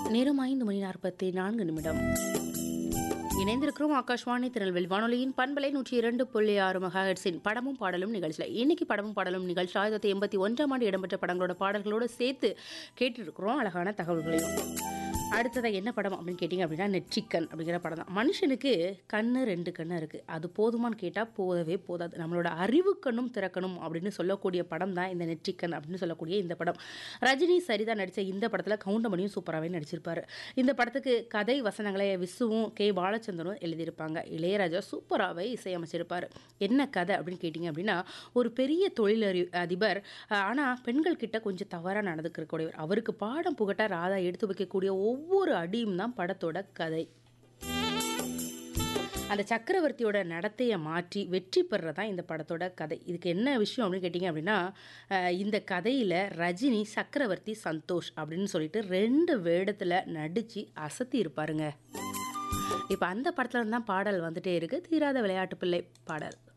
நேரம் ஐந்து மணி நாற்பத்தி நான்கு நிமிடம் இணைந்திருக்கிறோம் ஆகாஷ்வாணி திருநெல்வேலி வானொலியின் பண்பலை நூற்றி இரண்டு புள்ளி ஆறு மெகாஹெட்ஸின் படமும் பாடலும் நிகழ்ச்சியில் இன்னைக்கு படமும் பாடலும் நிகழ்ச்சி ஆயிரத்தி தொள்ளாயிரத்தி எண்பத்தி ஒன்றாம் ஆண்டு இடம்பெற்ற படங்களோட பாடல்களோடு சேர்த்து கேட்டுருக்கிறோம் அழகான தகவல்களையும் அடுத்ததாக என்ன படம் அப்படின்னு கேட்டிங்க அப்படின்னா நெற்றிக்கண் அப்படிங்கிற படம் தான் மனுஷனுக்கு கண்ணு ரெண்டு கண்ணு இருக்குது அது போதுமான்னு கேட்டால் போதவே போதாது நம்மளோட அறிவு கண்ணும் திறக்கணும் அப்படின்னு சொல்லக்கூடிய படம் தான் இந்த நெற்றிக்கண் அப்படின்னு சொல்லக்கூடிய இந்த படம் ரஜினி சரிதா நடித்த இந்த படத்தில் கவுண்டமணியும் சூப்பராகவே நடிச்சிருப்பாரு இந்த படத்துக்கு கதை வசனங்களை விசுவும் கே பாலச்சந்தரும் எழுதியிருப்பாங்க இளையராஜா சூப்பராகவே இசையமைச்சிருப்பார் என்ன கதை அப்படின்னு கேட்டிங்க அப்படின்னா ஒரு பெரிய தொழிலறி அதிபர் ஆனால் பெண்கள் கிட்ட கொஞ்சம் தவறாக நடந்துக்கிறக்கூடியவர் அவருக்கு பாடம் புகட்ட ராதா எடுத்து வைக்கக்கூடிய ஒவ்வொரு அடியும் தான் படத்தோட கதை அந்த சக்கரவர்த்தியோட நடத்தையை மாற்றி வெற்றி பெறதான் இந்த படத்தோட கதை இதுக்கு என்ன விஷயம் அப்படின்னு கேட்டிங்க அப்படின்னா அஹ், இந்த கதையில் ரஜினி சக்கரவர்த்தி சந்தோஷ் அப்படின்னு சொல்லிட்டு ரெண்டு வேடத்தில் நடித்து அசத்தி இருப்பாருங்க இப்போ அந்த படத்துல இருந்து தான் பாடல் வந்துட்டே இருக்கு தீராத விளையாட்டு பிள்ளை பாடல்